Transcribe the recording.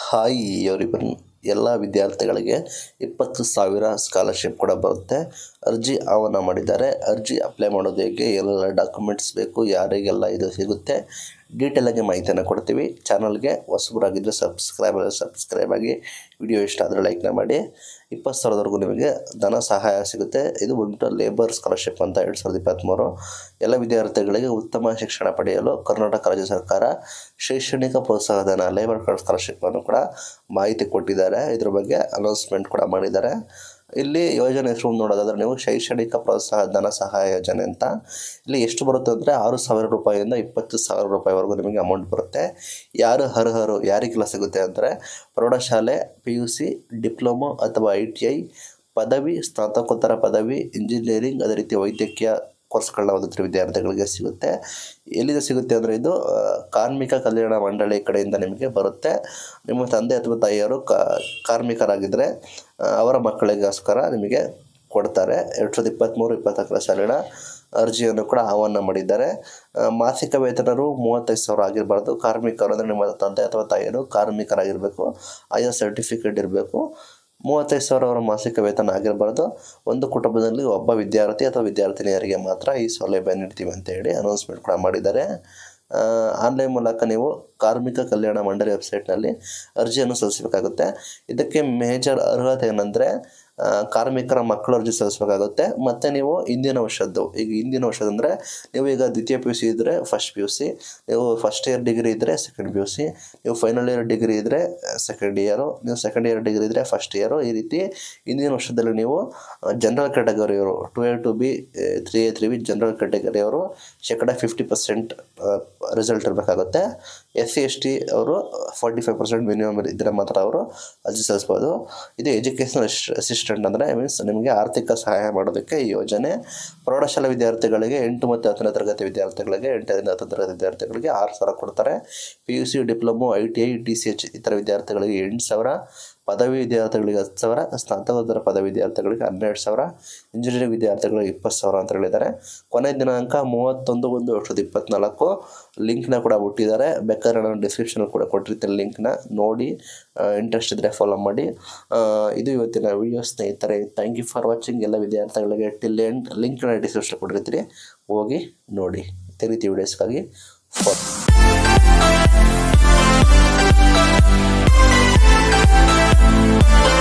hi ಇವರಿಬ್ಬರು ಎಲ್ಲ ವಿದ್ಯಾರ್ಥಿಗಳಿಗೆ ಇಪ್ಪತ್ತು ಸಾವಿರ ಸ್ಕಾಲರ್ಶಿಪ್ ಕೂಡ ಬರುತ್ತೆ ಅರ್ಜಿ ಆಹ್ವಾನ ಮಾಡಿದ್ದಾರೆ ಅರ್ಜಿ ಅಪ್ಲೈ ಮಾಡೋದು ಹೇಗೆ ಎಲ್ಲ ಡಾಕ್ಯುಮೆಂಟ್ಸ್ ಬೇಕು ಯಾರಿಗೆಲ್ಲ ಇದು ಸಿಗುತ್ತೆ ಡೀಟೇಲಾಗಿ ಮಾಹಿತಿಯನ್ನು ಕೊಡ್ತೀವಿ ಚಾನಲ್ಗೆ ಹೊಸಬರಾಗಿದ್ದರೆ ಸಬ್ಸ್ಕ್ರೈಬ್ ಸಬ್ಸ್ಕ್ರೈಬ್ ಆಗಿ ವಿಡಿಯೋ ಇಷ್ಟ ಆದರೆ ಲೈಕ್ನ ಮಾಡಿ ಇಪ್ಪತ್ತು ಸಾವಿರದವರೆಗೂ ನಿಮಗೆ ಧನ ಸಹಾಯ ಸಿಗುತ್ತೆ ಇದು ಬಂದ್ಬಿಟ್ಟು ಲೇಬರ್ ಸ್ಕಾಲರ್ಶಿಪ್ ಅಂತ ಎರಡು ಸಾವಿರದ ಇಪ್ಪತ್ತ್ಮೂರು ಎಲ್ಲ ವಿದ್ಯಾರ್ಥಿಗಳಿಗೆ ಉತ್ತಮ ಶಿಕ್ಷಣ ಪಡೆಯಲು ಕರ್ನಾಟಕ ರಾಜ್ಯ ಸರ್ಕಾರ ಶೈಕ್ಷಣಿಕ ಪ್ರೋತ್ಸಾಹಧನ ಲೇಬರ್ ಸ್ಕಾಲರ್ಶಿಪ್ಪನ್ನು ಕೂಡ ಮಾಹಿತಿ ಕೊಟ್ಟಿದ್ದಾರೆ ಇದ್ರ ಬಗ್ಗೆ ಅನೌನ್ಸ್ಮೆಂಟ್ ಕೂಡ ಮಾಡಿದ್ದಾರೆ ಇಲ್ಲಿ ಯೋಜನೆ ಹೆಸರು ನೋಡೋದಾದ್ರೆ ನೀವು ಶೈಕ್ಷಣಿಕ ಪ್ರೋತ್ಸಾಹ ಧನ ಸಹಾಯ ಯೋಜನೆ ಅಂತ ಇಲ್ಲಿ ಎಷ್ಟು ಬರುತ್ತೆ ಅಂದರೆ ಆರು ಸಾವಿರ ರೂಪಾಯಿಯಿಂದ ಇಪ್ಪತ್ತು ಸಾವಿರ ರೂಪಾಯಿವರೆಗೂ ನಿಮಗೆ ಅಮೌಂಟ್ ಬರುತ್ತೆ ಯಾರು ಅರ್ಹರು ಯಾರಿಗೆಲ್ಲ ಸಿಗುತ್ತೆ ಅಂದರೆ ಪ್ರೌಢಶಾಲೆ ಪಿ ಯು ಸಿ ಡಿಪ್ಲೊಮೊ ಅಥವಾ ಐ ಟಿ ಐ ಪದವಿ ಸ್ನಾತಕೋತ್ತರ ಪದವಿ ಇಂಜಿನಿಯರಿಂಗ್ ಅದೇ ರೀತಿ ವೈದ್ಯಕೀಯ ಕೋರ್ಸ್ಗಳನ್ನ ಓದುತ್ತಿರುವ ವಿದ್ಯಾರ್ಥಿಗಳಿಗೆ ಸಿಗುತ್ತೆ ಎಲ್ಲಿಂದ ಸಿಗುತ್ತೆ ಅಂದರೆ ಇದು ಆ, ಕಾರ್ಮಿಕ ಕಲ್ಯಾಣ ಮಂಡಳಿ ಕಡೆಯಿಂದ ನಿಮಗೆ ಬರುತ್ತೆ ನಿಮ್ಮ ತಂದೆ ಅಥವಾ ತಾಯಿಯವರು ಕಾರ್ಮಿಕರಾಗಿದ್ದರೆ ಆ, ಅವರ ಮಕ್ಕಳಿಗೋಸ್ಕರ ನಿಮಗೆ ಕೊಡ್ತಾರೆ ಎರಡು ಸಾವಿರದ ಇಪ್ಪತ್ತ್ಮೂರು ಇಪ್ಪತ್ನಾಲ್ಕರ ಸಾಲಿನ ಅರ್ಜಿಯನ್ನು ಕೂಡ ಆಹ್ವಾನ ಮಾಡಿದ್ದಾರೆ ಆ, ಮಾಸಿಕ ವೇತನರು ಮೂವತ್ತೈದು ಸಾವಿರ ಆಗಿರಬಾರ್ದು ಕಾರ್ಮಿಕರು ಅಂದರೆ ನಿಮ್ಮ ತಂದೆ ಅಥವಾ ತಾಯಿಯರು ಕಾರ್ಮಿಕರಾಗಿರಬೇಕು ಆಯಾ ಸರ್ಟಿಫಿಕೇಟ್ ಇರಬೇಕು ಮೂವತ್ತೈದು ಸಾವಿರ ಅವರ ಮಾಸಿಕ ವೇತನ ಆಗಿರಬಾರ್ದು ಒಂದು ಕುಟುಂಬದಲ್ಲಿ ಒಬ್ಬ ವಿದ್ಯಾರ್ಥಿ ಅಥವಾ ವಿದ್ಯಾರ್ಥಿನಿಯರಿಗೆ ಮಾತ್ರ ಈ ಸೌಲಭ್ಯ ನೀಡ್ತೀವಿ ಅಂತ ಹೇಳಿ ಅನೌನ್ಸ್ಮೆಂಟ್ ಕೂಡ ಮಾಡಿದ್ದಾರೆ ಆನ್ಲೈನ್ ಮೂಲಕ ನೀವು ಕಾರ್ಮಿಕ ಕಲ್ಯಾಣ ಮಂಡಳಿ ವೆಬ್ಸೈಟ್ನಲ್ಲಿ ಅರ್ಜಿಯನ್ನು ಸಲ್ಲಿಸಬೇಕಾಗುತ್ತೆ ಇದಕ್ಕೆ ಮೇಜರ್ ಅರ್ಹತೆ ಏನಂದರೆ ಕಾರ್ಮಿಕರ ಮಕ್ಕಳು ಅರ್ಜಿ ಸಲ್ಲಿಸಬೇಕಾಗುತ್ತೆ ಮತ್ತು ನೀವು ಹಿಂದಿನ ವರ್ಷದ್ದು ಈಗ ಹಿಂದಿನ ವರ್ಷದ ಅಂದರೆ ನೀವು ಈಗ ದ್ವಿತೀಯ ಪಿ ಯು ಸಿ ಇದ್ದರೆ ಫಸ್ಟ್ ಪಿ ಯು ಸಿ ನೀವು ಫಸ್ಟ್ ಇಯರ್ ಡಿಗ್ರಿ ಇದ್ದರೆ ಸೆಕೆಂಡ್ ಪಿ ಯು ಸಿ ನೀವು ಫೈನಲ್ ಇಯರ್ ಡಿಗ್ರಿ ಇದ್ದರೆ ಸೆಕೆಂಡ್ ಇಯರು ನೀವು ಸೆಕೆಂಡ್ ಇಯರ್ ಡಿಗ್ರಿ ಇದ್ದರೆ ಫಸ್ಟ್ ಇಯರು ಈ ರೀತಿ ಹಿಂದಿನ ವರ್ಷದಲ್ಲಿ ನೀವು ಜನರಲ್ ಕ್ಯಾಟಗರಿಯವರು two A two B three A three B general ಕ್ಯಾಟಗರಿಯವರು ಶೇಕಡ ಫಿಫ್ಟಿ ಪರ್ಸೆಂಟ್ ರಿಸಲ್ಟ್ ಇರಬೇಕಾಗುತ್ತೆ ಎಸ್ ಸಿ ಎಸ್ ಟಿ ಅವರು ಫಾರ್ಟಿ ಫೈವ್ ಪರ್ಸೆಂಟ್ ಮಿನಿಮಮ್ ಇದ್ದರೆ ಮಾತ್ರ ಅವರು ಅರ್ಜಿ ಸಲ್ಲಿಸ್ಬೋದು ಇದು ಎಜುಕೇಷನಲ್ ಅಸಿಸ್ಟೆಂಟ್ ಅಂದರೆ ಮೀನ್ಸ್ ನಿಮಗೆ ಆರ್ಥಿಕ ಸಹಾಯ ಮಾಡೋದಕ್ಕೆ ಈ ಯೋಜನೆ ಪ್ರೌಢಶಾಲಾ ವಿದ್ಯಾರ್ಥಿಗಳಿಗೆ ಎಂಟು ಮತ್ತು ಹತ್ತನೇ ತರಗತಿ ವಿದ್ಯಾರ್ಥಿಗಳಿಗೆ ಎಂಟರಿಂದ ಹತ್ತನೇ ತರಗತಿ ವಿದ್ಯಾರ್ಥಿಗಳಿಗೆ ಆರು ಸಾವಿರ ಕೊಡ್ತಾರೆ P U C diploma I T I T C H ಇತರ ವಿದ್ಯಾರ್ಥಿಗಳಿಗೆ ಎಂಟು ಸಾವಿರ ಪದವಿ ವಿದ್ಯಾರ್ಥಿಗಳಿಗೆ ಹತ್ತು ಸಾವಿರ ಸ್ನಾತಕೋತ್ತರ ಪದವಿ ವಿದ್ಯಾರ್ಥಿಗಳಿಗೆ ಹನ್ನೆರಡು ಸಾವಿರ ಇಂಜಿನಿಯರಿಂಗ್ ವಿದ್ಯಾರ್ಥಿಗಳಿಗೆ ಇಪ್ಪತ್ತು ಸಾವಿರ ಅಂತ ಹೇಳಿದ್ದಾರೆ ಕೊನೆ ದಿನಾಂಕ ಮೂವತ್ತೊಂದು ಒಂದು ಎರಡು ಸಾವಿರದ ಇಪ್ಪತ್ತ್ನಾಲ್ಕು ಲಿಂಕ್ನ ಕೂಡ ಬಿಟ್ಟಿದ್ದಾರೆ ಬೇಕಾದ್ರೆ ನಾನು ಡಿಸ್ಕ್ರಿಪ್ಷನಲ್ಲಿ ಕೂಡ ಕೊಟ್ಟಿರ್ತೀನಿ ಲಿಂಕ್ನ ನೋಡಿ ಇಂಟ್ರೆಸ್ಟ್ ಇದ್ದರೆ ಫಾಲೋ ಮಾಡಿ ಆ, ಇದು ಇವತ್ತಿನ ವಿಡಿಯೋ ಸ್ನೇಹಿತರೆ ಥ್ಯಾಂಕ್ ಯು ಫಾರ್ ವಾಚಿಂಗ್ ಎಲ್ಲ ವಿದ್ಯಾರ್ಥಿಗಳಿಗೆ ಟಿಲ್ ಎಂಡ್ ಲಿಂಕ್ನ ಡಿಸ್ಕ್ರಿಪ್ಷನ್ ಕೊಟ್ಟಿರ್ತೀನಿ ಹೋಗಿ ನೋಡಿ ಇದೇ ರೀತಿ ವೀಡಿಯೋಸ್ಗಾಗಿ ಫಾಲೋ